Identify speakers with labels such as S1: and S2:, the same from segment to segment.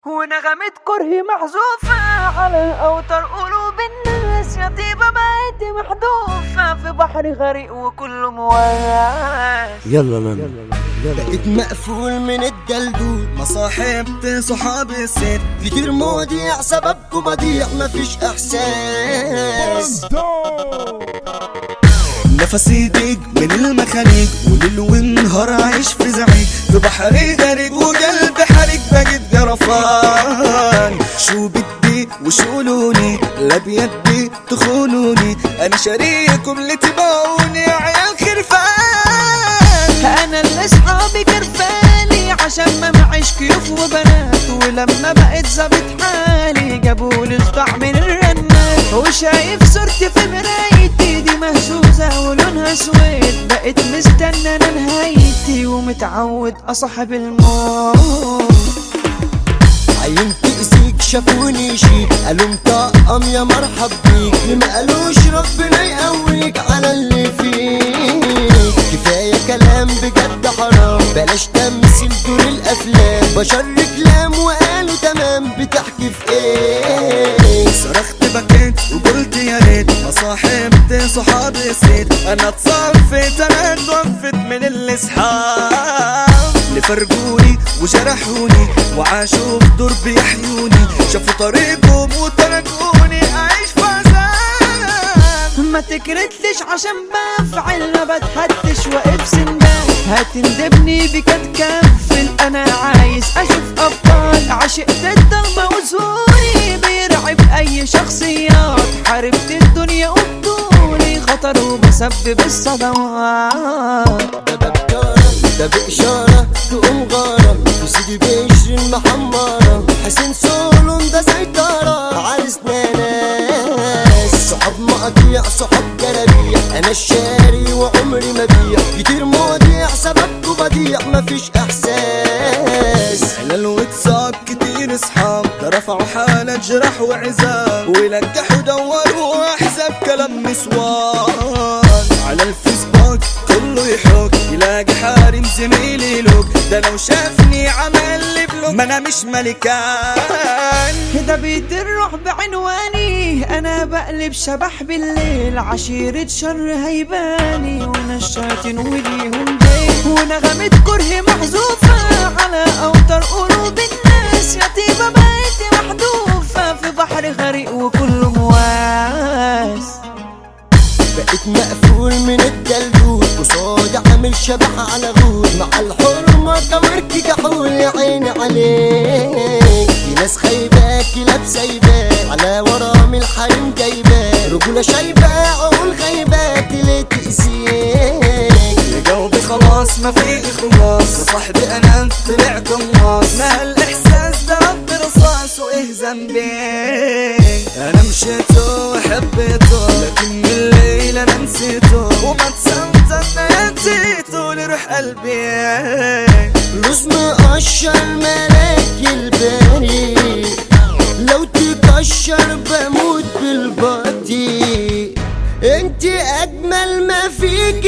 S1: ونغمة كره محذوفة على أوتار قلوب الناس يا طيبة بقيت محذوفة في بحر غريق وكله مواس
S2: يلا نانا
S3: بقيت مقفول من الدلدول ما صاحبت صحاب السر كتير مواضيع سببكوا بضيع مفيش احساس نفسي ضيق من المخاليق وليل ونهار عايش في زعيق في بحري غريق وقلب حريق بقيت جرفان شو بدي وشو لوني لا بيدي تخونوني انا شريككم اللي تبعوني يا عيال خرفان
S1: أنا اللي أصحابي كرفاني عشان ما معيش كيوف وبنات ولما بقيت ظابط حالي جابولي صداع من الرنات وشايف صورتي في مرايتي دي مهزوزة ولونها اسود بقيت مستنى أنا نهايتي ومتعود أصاحب الموت
S3: عين تقسيك شافوني شيك قالوا مطقم يا مرحب بيك ما قالوش ربنا يقويك على اللي فيك كفاية كلام بجد حرام بلاش تمثيل دور الأفلام بشر كلام وقالوا تمام بتحكي في ايه صرخت بكيت وقلت يا ريت ما صاحبت صحابي السيد انا اتصفيت انا اتوفت من الاصحاب اللي فرقوني وجرحوني وعاشوا في درب يحيوني شافوا طريقهم وتركوني اعيش في عذاب
S1: ما تكرتليش عشان بفعل ما بتحدش واقف سندان هتندبني بك اتكفل انا عايز اشوف ابطال عشقت الضلمة وزوري بيرعب اي شخصيات حاربت الدنيا وبطولي خطر وبسبب الصدمات
S3: ده ببكارة ده بإشارة تقوم غارة وسيدي بيشري المحمرة حسين سولون ده سيطرة عرسنا ناس صحاب مقاطيع صحاب جرابيع أنا الشاري وعمري ما بيع كتير مواضيع سببكوا بديع مفيش إحساس حلال واتصاب كتير أصحاب ده رفعوا حالة جرح وعذاب ولجحوا دوروا أحزاب كلام نسوان على الفيسبوك كله يحوك يلاقي حارم زميلي لوك ده لو شافني عمل لي بلوك ما انا مش ملكان
S1: كده بيت الروح بعنواني انا بقلب شبح بالليل عشيرة شر هيباني وانا الشياطين وليهم بيت ونغمة كره محذوفة على اوتار قلوب الناس يا طيبة بقيت محذوفة في بحر غريق وكله مواس
S3: بقيت مقفول من الدلدول قصادي عامل شبح على غول مع الحرمة كوركي كحول يا عيني عليك في ناس خايباكي لابسة يباك على ورام الحريم جايباك رجولة شايبة عقول غايباك ليه تقسيك يا جاوبي خلاص ما في خلاص صاحبي انا طلع قناص ما هالاحساس ده رب رصاص وايه ذنبي انا مشيت وحبيته لكن من الليل انا نسيته وما تصمت انا نسيته لروح قلبي لوز مقشر ملاك البريء لو تكشر بموت بالبطيء انت اجمل ما فيك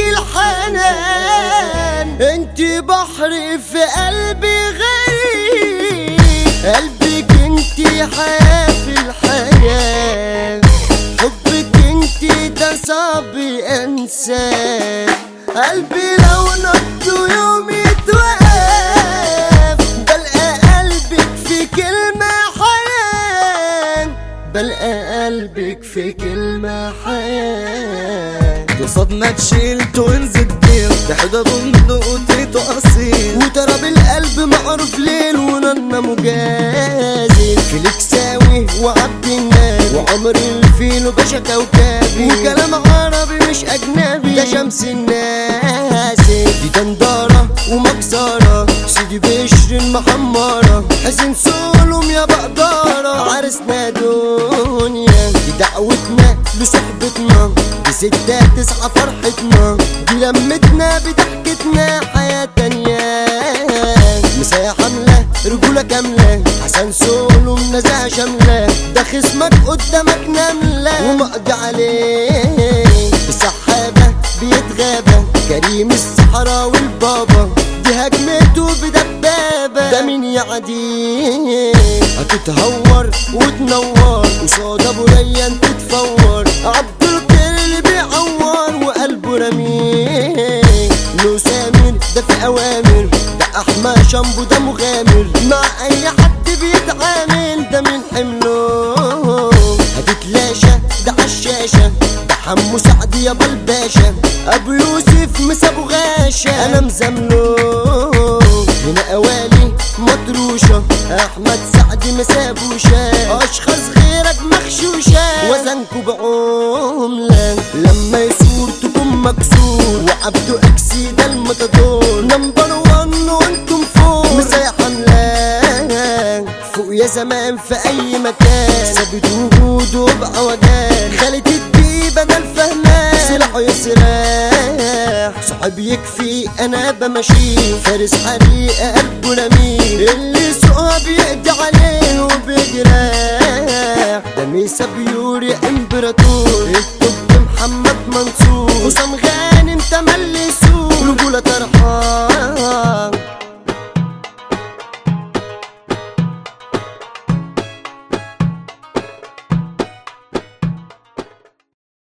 S3: الحنان انت بحر في قلبي غريب قلبك انت حياة في الحياة حبك انت ده صعب انساه قلبي لو نط يوم يتوقف بلقى قلبك في كلمة حياة بلقى قلبك في كلمة حياة صدمة تشيل توينز كبير ده حدا بندق وتيتو أصيل وترى بالقلب معروف ليل وننا مجازي فيليكساوي وعبد النبي وعمر الفيل وباشا كوكبي وكلام عربي مش أجنبي ده شمس الناس دي دندارة ومكسرة سيدي بشر المحمرة حسين سولم يا بقدارة عرسنا دنيا دي دعوتنا لصحبتنا دي ستة تسعة فرحتنا دي لمتنا بضحكتنا حياة تانية مسايا حملة رجولة كاملة حسن سولو نزاهة شاملة ده خصمك قدامك نملة ومقضي عليه السحابة بيتغابى كريم الصحراء والبابا دي هجمته بدبابة ده مين يعديه وتتهور وتنور قصاد ابو ريان تتفور عبد القادر اللي بيعور وقلبه رميق له سامر ده في اوامر ده احمى شامبو ده مغامر مع اي حد بيتعامل ده من حمله هتتلاشى ده عالشاشة ده حمو سعد يا بلباشا ابو يوسف مسابو غاشا انا مزامله هنا اوالي مطروشة احمد سعد مسابوشة اشخاص غيرك مخشوشة وزنكو بعملة لما يصور تكون مكسور وعبدو اكسي ده المتدور نمبر وان وانتم فوق مسايا حملة فوق يا زمان في اي مكان ثابت وجوده بعوجان خالد الديب انا الفهمان سلاحه يسرح صاحب يكفي انا بمشي فارس حريقه قلبه نميل اللي سوقها بيقضي عليه وبيجرح ده ميسا بيوري امبراطور